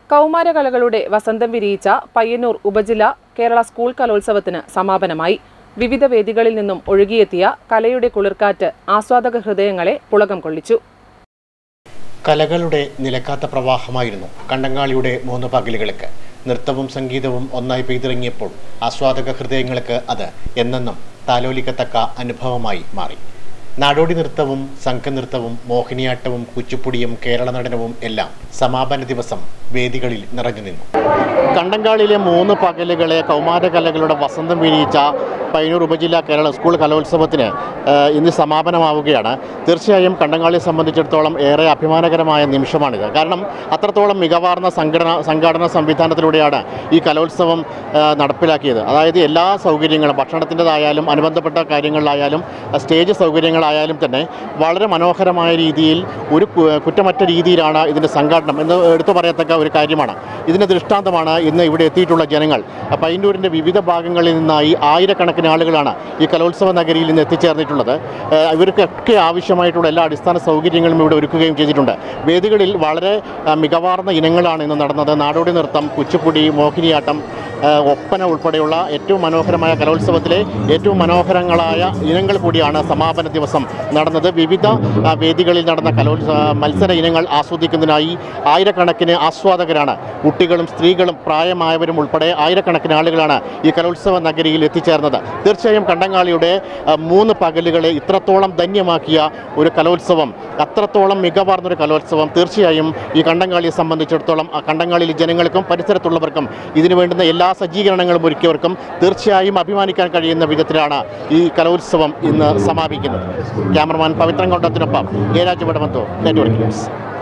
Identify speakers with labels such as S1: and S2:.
S1: കൗമാരകലകളുടെ വസന്തം വിരിയിച്ച പയ്യന്നൂർ ഉപജില്ല കേരള സ്കൂൾ കലോത്സവത്തിന് സമാപനമായി വിവിധ വേദികളിൽ നിന്നും ഒഴുകിയെത്തിയ കലയുടെ കുളിർക്കാറ്റ് ആസ്വാദക ഹൃദയങ്ങളെ പുളകം കൊള്ളിച്ചു
S2: കലകളുടെ നിലക്കാത്ത പ്രവാഹമായിരുന്നു കണ്ടങ്ങാളിയുടെ മൂന്ന് പകലുകൾക്ക് നൃത്തവും സംഗീതവും ഒന്നായി പെയ്തിറങ്ങിയപ്പോൾ ആസ്വാദക ഹൃദയങ്ങൾക്ക് അത് എന്നെന്നും താലോലിക്കത്തക്ക അനുഭവമായി മാറി നാടോടി നൃത്തവും സംഘനൃത്തവും മോഹിനിയാട്ടവും കുച്ചിപ്പുടിയും കേരള നടനവും എല്ലാം സമാപന ദിവസം വേദികളിൽ നിറഞ്ഞു നിന്നു കണ്ടങ്കാളിലെ മൂന്ന് പകലുകളെ കൗമാരകലകളുടെ വസന്തം വിരിയിച്ച പയ്യന്നൂർ ഉപജില്ല കേരള സ്കൂൾ കലോത്സവത്തിന് ഏഹ്, ഇന്ന് സമാപനമാവുകയാണ് തീർച്ചയായും കണ്ടങ്കാളിയെ സംബന്ധിച്ചിടത്തോളം ഏറെ അഭിമാനകരമായ നിമിഷമാണിത് കാരണം അത്രത്തോളം മികവാർന്ന സംഘടന സംഘാടന സംവിധാനത്തിലൂടെയാണ് ഈ കലോത്സവം ഏഹ്, നടപ്പിലാക്കിയത് അതായത് എല്ലാ സൗകര്യങ്ങളും ഭക്ഷണത്തിൻ്റെതായാലും അനുബന്ധപ്പെട്ട കാര്യങ്ങളിലായാലും അഹ് സ്റ്റേജ് സൗകര്യങ്ങളായാലും തന്നെ വളരെ മനോഹരമായ രീതിയിൽ ഒരു കു- കുറ്റമറ്റ രീതിയിലാണ് ഇതിൻ്റെ സംഘാടനം എന്ന് എടുത്തു പറയത്തക്ക ഒരു കാര്യമാണ് ഇതിന് ദൃഷ്ടാന്തമാണ് ഇന്ന് ഇവിടെ എത്തിയിട്ടുള്ള ജനങ്ങൾ പയ്യന്നൂരിൻ്റെ വിവിധ ഭാഗങ്ങളിൽ നിന്നായി ആയിരക്കണക്കിന് ആളുകളാണ് ഈ കലോത്സവ നഗരിയിൽ ഇന്ന് എത്തിച്ചേർന്നിട്ടുള്ളത് ഏഹ് ഇവർക്കൊക്കെ ആവശ്യമായിട്ടുള്ള എല്ലാ അടിസ്ഥാന സൗകര്യങ്ങളും ഇവിടെ ഒരുക്കുകയും ചെയ്തിട്ടുണ്ട് വേദികളിൽ വളരെ ആ, മികവാർന്ന ഇനങ്ങളാണ് ഇന്ന് നടന്നത് നാടോടി നൃത്തം കുച്ചിപ്പുടി മോഹിനിയാട്ടം ആ, ഒപ്പന ഉൾപ്പെടെയുള്ള ഏറ്റവും മനോഹരമായ കലോത്സവത്തിലെ ഏറ്റവും മനോഹരങ്ങളായ ഇനങ്ങൾ കൂടിയാണ് സമാപന ദിവസം നടന്നത് വിവിധ ആ, വേദികളിൽ നടന്ന കലോത്സവ മത്സര ഇനങ്ങൾ ആസ്വദിക്കുന്നതിനായി ആയിരക്കണക്കിന് ആസ്വാദകരാണ് കുട്ടികളും സ്ത്രീകളും പ്രായമായവരും ഉൾപ്പെടെ ആയിരക്കണക്കിന് ആളുകളാണ് ഈ കലോത്സവ നഗരിയിൽ എത്തിച്ചേർന്നത് തീർച്ചയായും കണ്ടങ്ങാളിയുടെ ആ, മൂന്ന് പകലുകളെ ഇത്രത്തോളം ധന്യമാക്കിയ ഒരു കലോത്സവം അത്രത്തോളം മികവാർന്നൊരു കലോത്സവം തീർച്ചയായും ഈ കണ്ടങ്ങാളിയെ സംബന്ധിച്ചിടത്തോളം ആ കണ്ടങ്ങാളിയിലെ ജനങ്ങൾക്കും പരിസരത്തുള്ളവർക്കും ഇതിനു വേണ്ടുന്ന എല്ലാ സജ്ജീകരണങ്ങളും ഒരുക്കിയവർക്കും തീർച്ചയായും അഭിമാനിക്കാൻ കഴിയുന്ന വിധത്തിലാണ് ഈ കലോത്സവം ഇന്ന് സമാപിക്കുന്നത് ക്യാമറമാൻ പവിത്രൻ കൊണ്ടത്തിനൊപ്പം ജയരാജ് വടമത്തോ നെറ്റ്വർക്ക് ന്യൂസ്